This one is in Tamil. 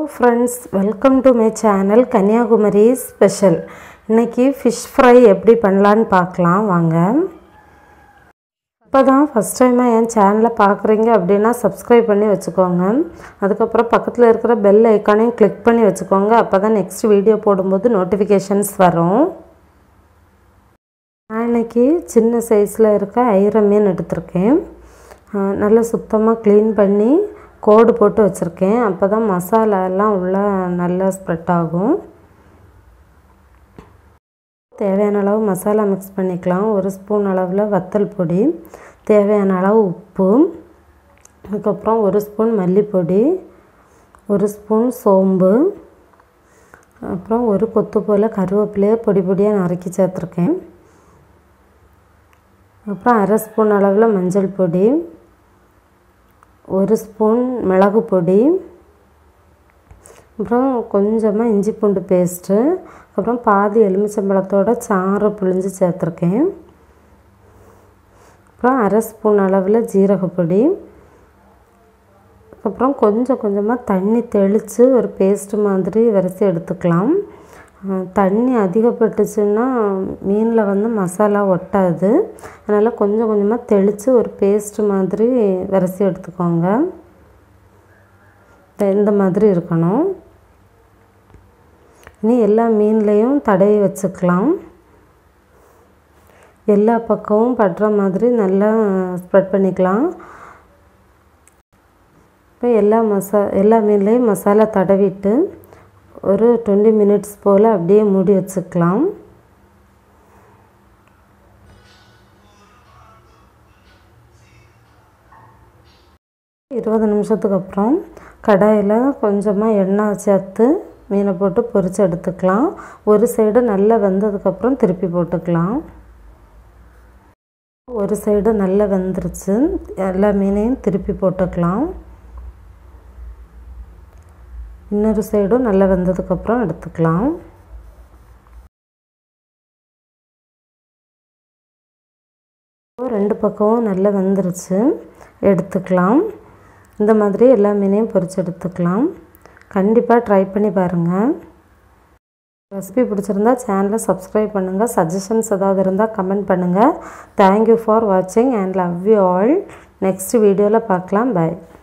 friends welcome to my channel Kanyakumari special இன்னைக்கு ஃபிஷ் ஃப்ரை எப்படி பண்ணலான்னு பார்க்கலாம் வாங்க இப்போ தான் ஃபஸ்ட் டைமாக என் சேனலை பார்க்குறீங்க அப்படின்னா சப்ஸ்கிரைப் பண்ணி வச்சுக்கோங்க அதுக்கப்புறம் பக்கத்தில் இருக்கிற பெல் ஐக்கானையும் கிளிக் பண்ணி வச்சுக்கோங்க அப்போ தான் நெக்ஸ்ட் வீடியோ போடும்போது நோட்டிஃபிகேஷன்ஸ் வரும் நான் இன்னைக்கு சின்ன சைஸில் இருக்க ஐர மீன் எடுத்திருக்கேன் அஹ் நல்லா சுத்தமாக க்ளீன் பண்ணி கோடு போட்டு வச்சுருக்கேன் அப்போ தான் மசாலா எல்லாம் உள்ளே நல்லா ஸ்ப்ரெட் ஆகும் தேவையான அளவு மசாலா மிக்ஸ் பண்ணிக்கலாம் ஒரு ஸ்பூன் அளவில் வத்தல் பொடி தேவையான அளவு உப்பு அதுக்கப்புறம் ஒரு ஸ்பூன் மல்லிப்பொடி ஒரு ஸ்பூன் சோம்பு அப்புறம் ஒரு கொத்து போல் கருவேப்பிலையை பொடி பொடியாக நறுக்கி சேர்த்துருக்கேன் அப்புறம் அரை ஸ்பூன் அளவில் மஞ்சள் பொடி ஒரு ஸ்பூன் மிளகு பொடி அப்புறம் கொஞ்சமாக இஞ்சி பூண்டு பேஸ்ட்டு அப்புறம் பாதி எலுமிச்சம்பழத்தோட சாறு புழிஞ்சு சேர்த்துருக்கேன் அப்புறம் அரை ஸ்பூன் அளவில் ஜீரகப்பொடி அப்புறம் கொஞ்சம் கொஞ்சமாக தண்ணி தெளித்து ஒரு பேஸ்ட் மாதிரி வரைச்சி எடுத்துக்கலாம் தண்ணி அதிகப்பட்டுச்சுன்னா மீனில் வந்து மசாலா ஒட்டாது அதனால் கொஞ்சம் கொஞ்சமாக தெளித்து ஒரு பேஸ்ட் மாதிரி வரைச்சி எடுத்துக்கோங்க இந்த மாதிரி இருக்கணும் இனி எல்லா மீன்லேயும் தடவி வச்சுக்கலாம் எல்லா பக்கமும் படுற மாதிரி நல்லா ஸ்ப்ரெட் பண்ணிக்கலாம் இப்போ எல்லா மசா எல்லா மீன்லேயும் மசாலா தடவிட்டு ஒரு டுவெண்ட்டி மினிட்ஸ் போல் அப்படியே மூடி வச்சுக்கலாம் இருபது நிமிஷத்துக்கு அப்புறம் கடாயில் கொஞ்சமாக எண்ணெய் சேர்த்து மீனை போட்டு பொரித்து எடுத்துக்கலாம் ஒரு சைடு நல்லா வெந்ததுக்கப்புறம் திருப்பி போட்டுக்கலாம் ஒரு சைடு நல்லா வெந்துருச்சு எல்லா மீனையும் திருப்பி போட்டுக்கலாம் இன்னொரு சைடும் நல்லா வெந்ததுக்கப்புறம் எடுத்துக்கலாம் ரெண்டு பக்கமும் நல்லா வெந்துருச்சு எடுத்துக்கலாம் இந்த மாதிரி எல்லா மீனையும் பொரிச்சு எடுத்துக்கலாம் கண்டிப்பாக ட்ரை பண்ணி பாருங்கள் ரெசிபி பிடிச்சிருந்தா சேனலை சப்ஸ்கிரைப் பண்ணுங்கள் சஜஷன்ஸ் ஏதாவது இருந்தால் கமெண்ட் பண்ணுங்கள் தேங்க்யூ ஃபார் வாட்சிங் and love you all next வீடியோவில் பார்க்கலாம் பாய்